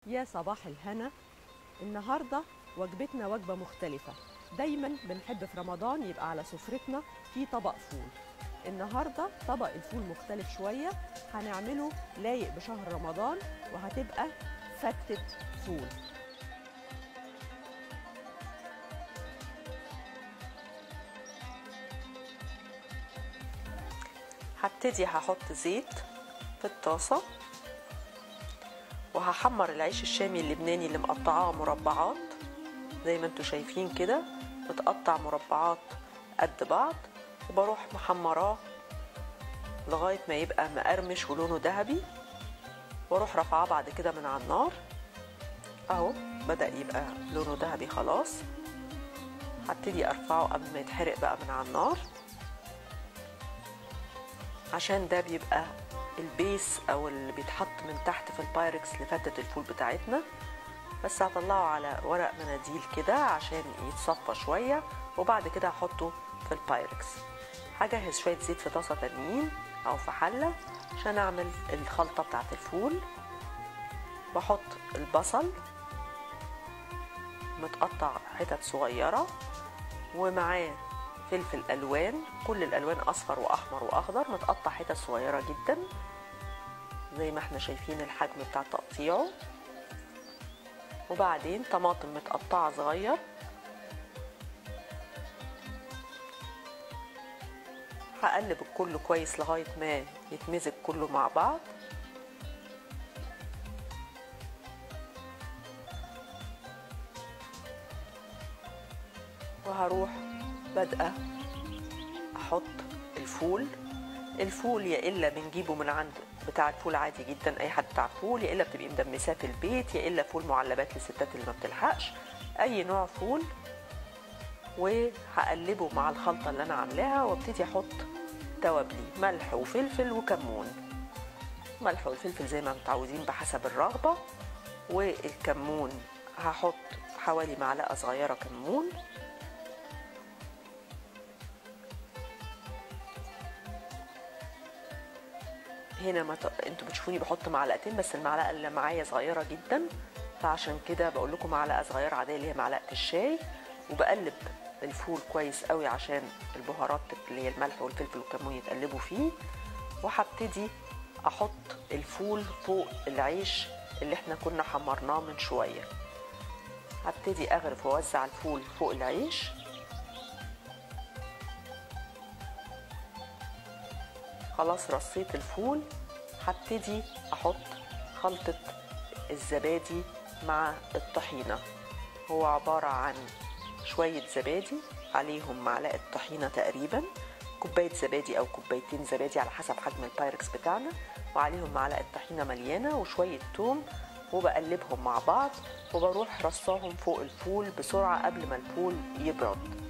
يا صباح الهنا النهارده وجبتنا وجبه مختلفه دايما بنحب في رمضان يبقى على سفرتنا في طبق فول النهارده طبق الفول مختلف شويه هنعمله لايق بشهر رمضان وهتبقى فتة فول هبتدي هحط زيت في الطاسة وهحمر العيش الشامي اللبناني اللي مقطعاه مربعات زي ما انتوا شايفين كده متقطع مربعات قد بعض وبروح محمراه لغاية ما يبقى مقرمش ولونه ذهبي واروح رافعاه بعد كده من على النار اهو بدأ يبقى لونه ذهبي خلاص هبتدي ارفعه قبل ما يتحرق بقى من على النار عشان ده بيبقى البيس او اللي بيتحط من تحت في البايركس لفتة الفول بتاعتنا بس هطلعه على ورق مناديل كده عشان يتصفى شوية وبعد كده هحطه في البايركس هجهز شوية زيت في طاسة تانيين او في حلة عشان اعمل الخلطة بتاعت الفول بحط البصل متقطع حتت صغيرة ومعاه فلفل الوان كل الالوان اصفر واحمر واخضر متقطع حتت صغيره جدا زي ما احنا شايفين الحجم بتاع تقطيعه وبعدين طماطم متقطعه صغير هقلب الكل كويس لغايه ما يتمزج كله مع بعض وهروح بادئه احط الفول الفول يا الا بنجيبه من عند بتاع الفول عادي جدا اي حد بتاع فول يا الا بتبقي مدمساه في البيت يا الا فول معلبات للستات اللي ما بتلحقش اي نوع فول وهقلبه مع الخلطه اللي انا عاملاها وابتدي احط توابلي ملح وفلفل وكمون ملح والفلفل زي ما متعودين بحسب الرغبه والكمون هحط حوالي معلقه صغيره كمون هنا ما ت... انتوا بتشوفوني بحط معلقتين بس المعلقه اللي معايا صغيره جدا فعشان كده بقول لكم معلقه صغيره عاديه اللي هي معلقه الشاي وبقلب الفول كويس قوي عشان البهارات اللي هي الملح والفلفل والكمون يتقلبوا فيه وهبتدي احط الفول فوق العيش اللي احنا كنا حمرناه من شويه هبتدي اغرف واوزع الفول فوق العيش خلاص رصيت الفول هبتدي احط خلطة الزبادي مع الطحينة هو عبارة عن شوية زبادي عليهم معلقة طحينة تقريبا كوباية زبادي أو كوبايتين زبادي على حسب حجم البايركس بتاعنا وعليهم معلقة طحينة مليانة وشوية توم وبقلبهم مع بعض وبروح رصاهم فوق الفول بسرعة قبل ما الفول يبرد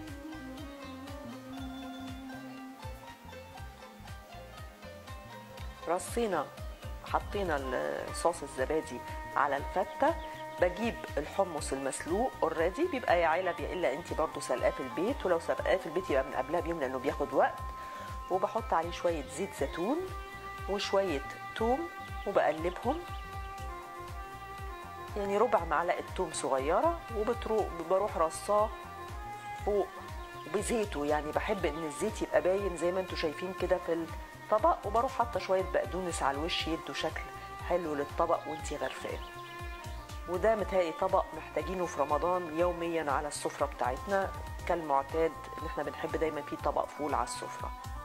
رصينا حطينا صوص الزبادي على الفته بجيب الحمص المسلوق اوريدي بيبقى يا علب يا الا انت برضو سلقاه في البيت ولو سلقاه في البيت يبقى من قبلها بيوم لانه بياخد وقت وبحط عليه شويه زيت زيتون وشويه توم وبقلبهم يعني ربع معلقه توم صغيره وبروح رصاه فوق بزيته يعني بحب ان الزيت يبقى باين زي ما انتم شايفين كده في طبق وبروح حاطه شويه بقدونس على الوش يدوا شكل حلو للطبق وانتي غرفاه وده متهيألي طبق محتاجينه في رمضان يوميا على السفره بتاعتنا كالمعتاد ان احنا بنحب دايما فيه طبق فول على السفره